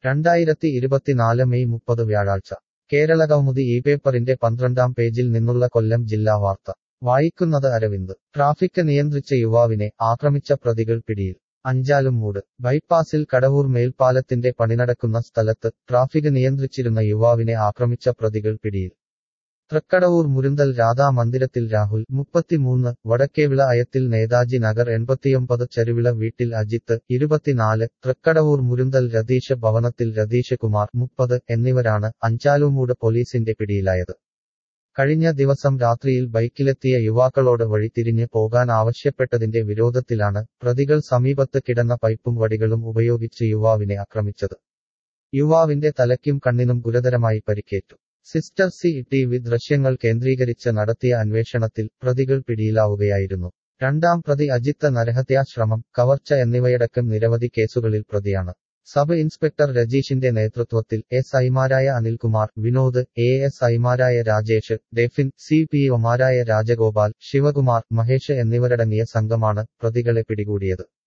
രണ്ടായിരത്തി ഇരുപത്തിനാല് മെയ് മുപ്പത് വ്യാഴാഴ്ച കേരളകൗമുദി ഈ പേപ്പറിന്റെ പന്ത്രണ്ടാം പേജിൽ നിന്നുള്ള കൊല്ലം ജില്ലാ വാർത്ത വായിക്കുന്നത് അരവിന്ദ് ട്രാഫിക് നിയന്ത്രിച്ച യുവാവിനെ ആക്രമിച്ച പ്രതികൾ പിടിയിൽ അഞ്ചാലും മൂട് ബൈപ്പാസിൽ കടവൂർ മേൽപ്പാലത്തിന്റെ പണിനടക്കുന്ന സ്ഥലത്ത് ട്രാഫിക് നിയന്ത്രിച്ചിരുന്ന യുവാവിനെ ആക്രമിച്ച പ്രതികൾ പിടിയിൽ തൃക്കടവൂർ മുരുന്തൽ രാധാ മന്ദിരത്തിൽ രാഹുൽ മുപ്പത്തിമൂന്ന് വടക്കേവിള അയത്തിൽ നേതാജി നഗർ എൺപത്തിയൊമ്പത് ചരുവിള വീട്ടിൽ അജിത്ത് ഇരുപത്തിനാല് തൃക്കടവൂർ മുരുന്തൽ രതീഷ് ഭവനത്തിൽ രതീഷ് കുമാർ മുപ്പത് എന്നിവരാണ് അഞ്ചാലുമൂട് പോലീസിന്റെ പിടിയിലായത് കഴിഞ്ഞ ദിവസം രാത്രിയിൽ ബൈക്കിലെത്തിയ യുവാക്കളോട് വഴിതിരിഞ്ഞ് പോകാൻ ആവശ്യപ്പെട്ടതിന്റെ വിരോധത്തിലാണ് പ്രതികൾ സമീപത്ത് കിടന്ന പൈപ്പും വടികളും ഉപയോഗിച്ച് യുവാവിനെ ആക്രമിച്ചത് യുവാവിന്റെ തലയ്ക്കും കണ്ണിനും ഗുരുതരമായി പരിക്കേറ്റു സിസ്റ്റർ സി ടി വി ദൃശ്യങ്ങൾ കേന്ദ്രീകരിച്ച് നടത്തിയ അന്വേഷണത്തിൽ പ്രതികൾ പിടിയിലാവുകയായിരുന്നു രണ്ടാം പ്രതി അജിത്ത് നരഹത്യാശ്രമം കവർച്ച എന്നിവയടക്കം നിരവധി കേസുകളിൽ പ്രതിയാണ് സബ് ഇൻസ്പെക്ടർ രജീഷിന്റെ നേതൃത്വത്തിൽ എസ് ഐമാരായ അനിൽകുമാർ വിനോദ് എ എസ് ഐമാരായ രാജേഷ് ഡെഫിൻ സി പി ഒമാരായ രാജഗോപാൽ ശിവകുമാർ മഹേഷ് എന്നിവരടങ്ങിയ സംഘമാണ് പ്രതികളെ പിടികൂടിയത്